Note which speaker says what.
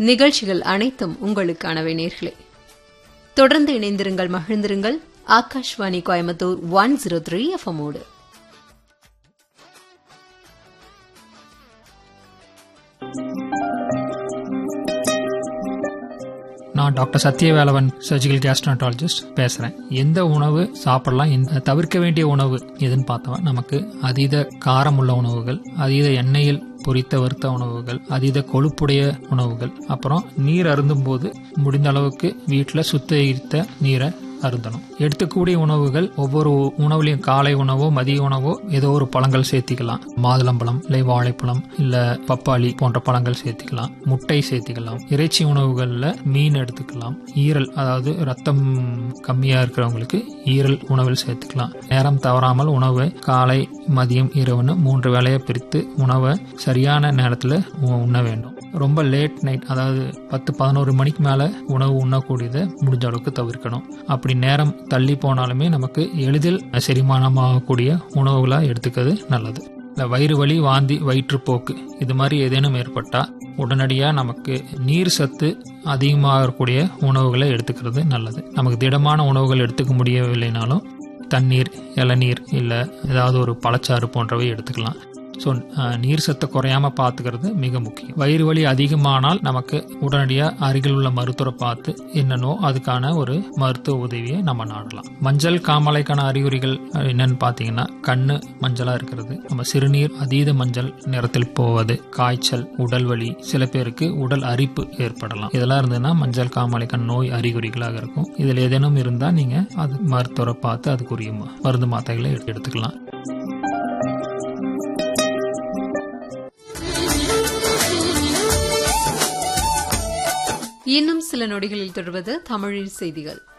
Speaker 1: நிகழ்ச்சிகள் அனைத்தும் உங்களுக்கானவை நேர்களே தொடர்ந்து இணைந்திருங்கள் மகிழ்ந்திருங்கள் Akashvani Coimbatore one zero three எஃப்எம்மோடு
Speaker 2: நான் டாக்டர் சத்யவேலவன் சர்ஜிக்கல் கேஸ்ட்ரன்டாலஜிஸ்ட் பேசுறேன் எந்த உணவு சாப்பிடலாம் எந்த தவிர்க்க வேண்டிய உணவு எதுன்னு பார்த்தோம் நமக்கு அதீத காரம் உள்ள உணவுகள் அதீத எண்ணெயில் பொரித்த வறுத்த உணவுகள் அதீத கொழுப்புடைய உணவுகள் அப்புறம் நீர் அருந்தும் போது முடிந்த அளவுக்கு வீட்டில் சுத்திகரித்த நீரை அருந்தணும் எடுத்துக்கூடிய உணவுகள் ஒவ்வொரு உணவுலையும் காலை உணவோ மதிய உணவோ ஏதோ ஒரு பழங்கள் சேர்த்திக்கலாம் மாதுளம்பழம் இல்லை வாழைப்பழம் இல்ல பப்பாளி போன்ற பழங்கள் சேர்த்திக்கலாம் முட்டை சேர்த்திக்கலாம் இறைச்சி உணவுகள்ல மீன் எடுத்துக்கலாம் ஈரல் அதாவது ரத்தம் கம்மியா இருக்கிறவங்களுக்கு ஈரல் உணவில் சேர்த்துக்கலாம் நேரம் தவறாமல் உணவை காலை மதியம் இரவுன்னு மூன்று வேளையை பிரித்து உணவை சரியான நேரத்தில் உண்ண வேண்டும் ரொம்ப லேட் நைட் அதாவது பத்து பதினோரு மணிக்கு மேலே உணவு உண்ணக்கூடியதை முடிஞ்ச அளவுக்கு தவிர்க்கணும் அப்படி நேரம் தள்ளி போனாலுமே நமக்கு எளிதில் செரிமானமாகக்கூடிய உணவுகளாக எடுத்துக்கிறது நல்லது இந்த வயிறு வலி வாந்தி வயிற்றுப்போக்கு இது மாதிரி ஏதேனும் ஏற்பட்டால் உடனடியாக நமக்கு நீர் சத்து அதிகமாகக்கூடிய உணவுகளை எடுத்துக்கிறது நல்லது நமக்கு திடமான உணவுகள் எடுத்துக்க முடியவில்லைனாலும் தண்ணீர் இளநீர் இல்லை ஏதாவது ஒரு பழச்சாறு போன்றவை எடுத்துக்கலாம் ஸோ நீர் சத்தை குறையாம பார்த்துக்கிறது மிக முக்கியம் வயிறு வலி அதிகமானால் நமக்கு உடனடியாக அருகில் உள்ள மருத்துவரை பார்த்து என்னன்னோ அதுக்கான ஒரு மருத்துவ உதவியை நம்ம நாடலாம் மஞ்சள் காமலைக்கான அறிகுறிகள் என்னன்னு பார்த்தீங்கன்னா கண்ணு மஞ்சளாக இருக்கிறது நம்ம சிறுநீர் அதீத மஞ்சள் நிறத்தில் போவது காய்ச்சல் உடல் வலி சில பேருக்கு உடல் அரிப்பு ஏற்படலாம் இதெல்லாம் இருந்ததுன்னா மஞ்சள் காமலைக்கான நோய் அறிகுறிகளாக இருக்கும் இதில் ஏதேனும் இருந்தால் நீங்கள் அது மருத்துவரை பார்த்து அதுக்குரிய மருந்து மாத்திரைகளை எடுத்துக்கலாம்
Speaker 1: இன்னும் சில நொடிகளில் தொடர்வது தமிழில் செய்திகள்